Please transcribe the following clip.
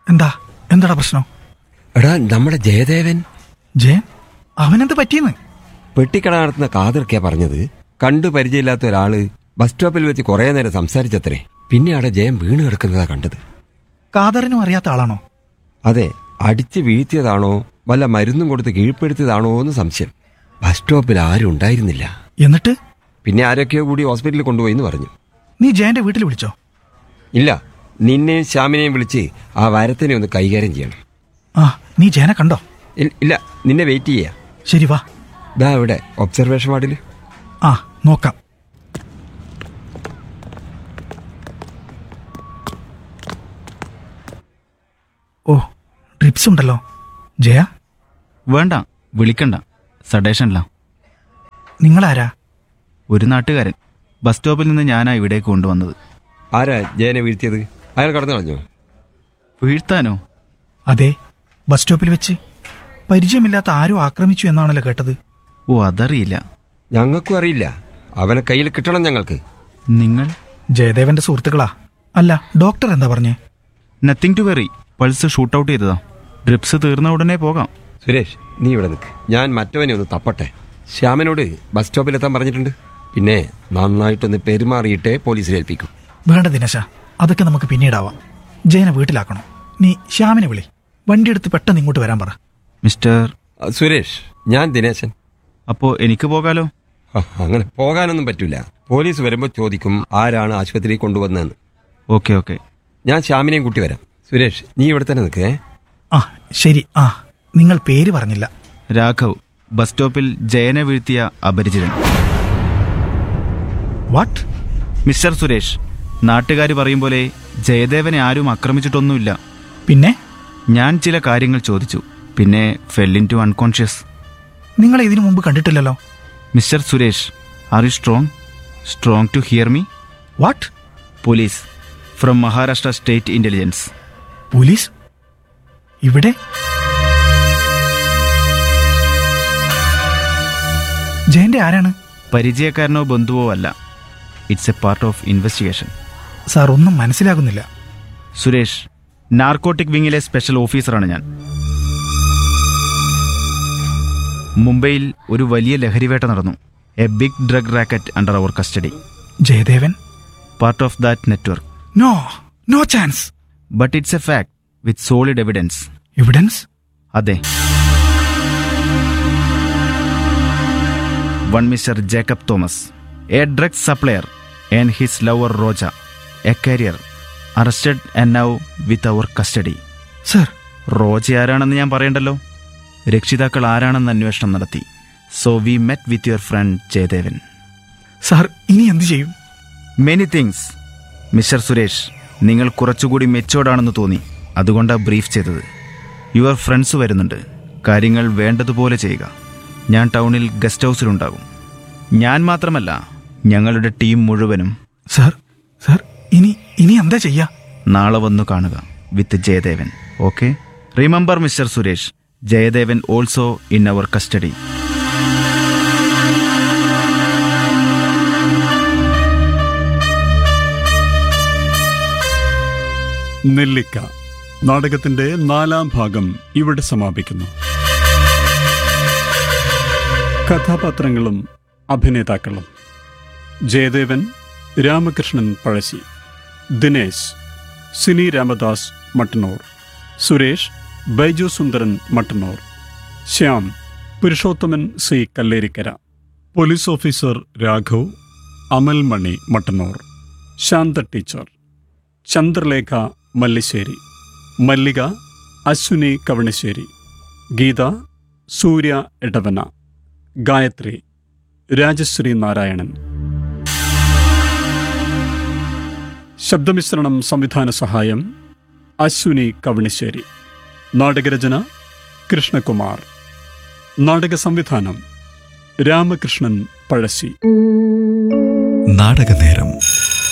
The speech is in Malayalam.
എന്താ എന്താടാ പ്രശ്നം എടാ നമ്മുടെ ജയദേവൻ ജയൻ അവനെന്ത് പറ്റിയെന്ന് പെട്ടിക്കട നടത്തുന്ന കാതിർക്കയാ പറഞ്ഞത് കണ്ടു പരിചയമില്ലാത്ത ഒരാള് ബസ് സ്റ്റോപ്പിൽ വെച്ച് കുറേ നേരം സംസാരിച്ചത്രേ പിന്നെ അവിടെ ജയൻ വീണ് കിടക്കുന്നതാ കണ്ടത് കാതറിനും അറിയാത്ത ആളാണോ അതെ അടിച്ച് വീഴ്ത്തിയതാണോ വല്ല മരുന്നും കൊടുത്ത് കീഴ്പ്പെടുത്തിയതാണോ എന്ന് സംശയം ബസ് സ്റ്റോപ്പിൽ ആരും ഉണ്ടായിരുന്നില്ല എന്നിട്ട് പിന്നെ ആരൊക്കെയോ കൂടി ഹോസ്പിറ്റലിൽ കൊണ്ടുപോയി എന്ന് പറഞ്ഞു നീ ജയന്റെ വീട്ടിൽ വിളിച്ചോ ഇല്ല നിന്നെയും ശ്യാമിനെയും വിളിച്ച് ആ വരത്തിനെ ഒന്ന് കൈകാര്യം ചെയ്യണം ആ നീ ജയനെ കണ്ടോ ഇൽ- ഇല്ല നിന്നെ വെയിറ്റ് ചെയ്യാ ശരി വാ ദാ ഇവിടെ ഒബ്സർവേഷൻ വാർഡിൽ ആ നോക്കാം ഓ ഡ്രിപ്സ് ഉണ്ടല്ലോ ജയ വേണ്ട വിളിക്കണ്ട സഡേഷനില്ല നിങ്ങളാരാ ഒരു നാട്ടുകാരൻ ബസ് സ്റ്റോപ്പിൽ നിന്ന് ഞാനാ ഇവിടേക്ക് കൊണ്ടുവന്നത് ആരാ ജയനെ വീഴ്ത്തിയത് അയാൾ കടന്നു കളഞ്ഞോ വീഴ്ത്താനോ അതെ ബസ് സ്റ്റോപ്പിൽ വെച്ച് പരിചയമില്ലാത്ത ആരോ ആക്രമിച്ചു എന്നാണല്ലോ കേട്ടത് ഓ അതറിയില്ല ഞങ്ങൾക്കും അറിയില്ല അവനെ കയ്യിൽ കിട്ടണം ഞങ്ങൾക്ക് നിങ്ങൾ ജയദേവന്റെ സുഹൃത്തുക്കളാ അല്ല ഡോക്ടർ എന്താ പറഞ്ഞേ nothing to worry pulse shoot out ചെയ്തതാ ഡ്രിപ്സ് തീർന്ന ഉടനെ പോകാം സുരേഷ് നീ ഇവിടെ നിൽക്ക് ഞാൻ മറ്റവനെ ഒന്ന് തപ്പട്ടെ ശ്യാമനോട് ബസ് സ്റ്റോപ്പിലെത്താൻ പറഞ്ഞിട്ടുണ്ട് പിന്നെ നന്നായിട്ടൊന്ന് പെരുമാറിയിട്ടേ പോലീസിൽ ഏൽപ്പിക്കും വേണ്ട ദിനശ അതൊക്കെ നമുക്ക് പിന്നീടാവാം ജയനെ വീട്ടിലാക്കണം നീ ശ്യാമിനെ വിളി വണ്ടി എടുത്ത് പെട്ടെന്ന് ഇങ്ങോട്ട് വരാൻ പറ മിസ്റ്റർ ആ, സുരേഷ് ഞാൻ ദിനേശൻ അപ്പോൾ എനിക്ക് പോകാലോ ആ, അങ്ങനെ പോകാനൊന്നും പറ്റൂല പോലീസ് വരുമ്പോൾ ചോദിക്കും ആരാണ് ആശുപത്രിയിൽ കൊണ്ടുവന്നതെന്ന് ഓക്കെ ഓക്കെ ഞാൻ ശ്യാമിനെയും കൂട്ടി വരാം സുരേഷ് നീ ഇവിടെ തന്നെ നിൽക്കേ ആ ശരി ആ നിങ്ങൾ പേര് പറഞ്ഞില്ല രാഘവ് ബസ് സ്റ്റോപ്പിൽ ജയനെ വീഴ്ത്തിയ അപരിചിതൻ വാട്ട് മിസ്റ്റർ സുരേഷ് നാട്ടുകാർ പറയും പോലെ ജയദേവനെ ആരും ആക്രമിച്ചിട്ടൊന്നുമില്ല പിന്നെ ഞാൻ ചില കാര്യങ്ങൾ ചോദിച്ചു പിന്നെ ഫെല്ലിൻ ടു അൺകോൺഷ്യസ് നിങ്ങളെ ഇതിനു മുമ്പ് കണ്ടിട്ടില്ലല്ലോ mister Suresh are you strong strong to hear me what police from Maharashtra state intelligence police ഇവിടെ ജയന്റെ ആരാണ് പരിചയക്കാരനോ ബന്ധുവോ അല്ല it's a part of investigation sir ഒന്നും മനസ്സിലാകുന്നില്ല സുരേഷ് നാർക്കോട്ടിക് വിങ്ങിലെ സ്പെഷ്യൽ ഓഫീസറാണ് ഞാൻ മുംബൈയിൽ ഒരു വലിയ ലഹരിവേട്ട നടന്നു a big drug racket under our custody Jayadevan part of that network no no chance but it's a fact with solid evidence evidence അതെ one mister Jacob Thomas a drug supplier and his lover Roja a carrier arrested and now with our custody sir Roja ആരാണെന്ന് ഞാൻ പറയണ്ടല്ലോ രക്ഷിതാക്കൾ ആരാണെന്ന് അന്വേഷണം നടത്തി so we met with your friend Jayadevan sir ഇനി എന്ത് ചെയ്യും മെനി തിങ്സ് മിസ്റ്റർ സുരേഷ് നിങ്ങൾ കുറച്ചുകൂടി മെച്ചോർഡാണെന്ന് തോന്നി അതുകൊണ്ടാണ് ബ്രീഫ് ചെയ്തത് യുവർ ഫ്രണ്ട്സ് വരുന്നുണ്ട് കാര്യങ്ങൾ വേണ്ടതുപോലെ ചെയ്യുക ഞാൻ ടൗണിൽ ഗസ്റ്റ് ഹൗസിലുണ്ടാകും ഞാൻ മാത്രമല്ല ഞങ്ങളുടെ ടീം മുഴുവനും സാർ സാർ ഇനി ഇനി എന്താ ചെയ്യാ നാളെ വന്നു കാണുക with Jayadevan okay remember mister Suresh Jayadevan also in our custody Nellikka നാടകത്തിന്റെ നാലാം ഭാഗം ഇവിടെ സമാപിക്കുന്നു കഥാപാത്രങ്ങളും അഭിനേതാക്കളും Jayadevan Ramakrishnan Pazhassi Dinesh Sini Ramadas Mattannur Suresh Baiju Sundaran Mattannur Shyam Purushothaman C Kallerikkara police officer Raghav Amal Mani Mattannur Shantha teacher Chandralekha Mallissery Mallika Ashwini Kavanassery Geetha Surya Edavana Gayathri Rajashree Narayanan ശബ്ദമിശ്രണം സംവിധാന സഹായം അശ്വിനി കവണിശ്ശേരി നാടകരചന കൃഷ്ണകുമാർ നാടക സംവിധാനം രാമകൃഷ്ണൻ പഴശ്ശി നാടകനേരം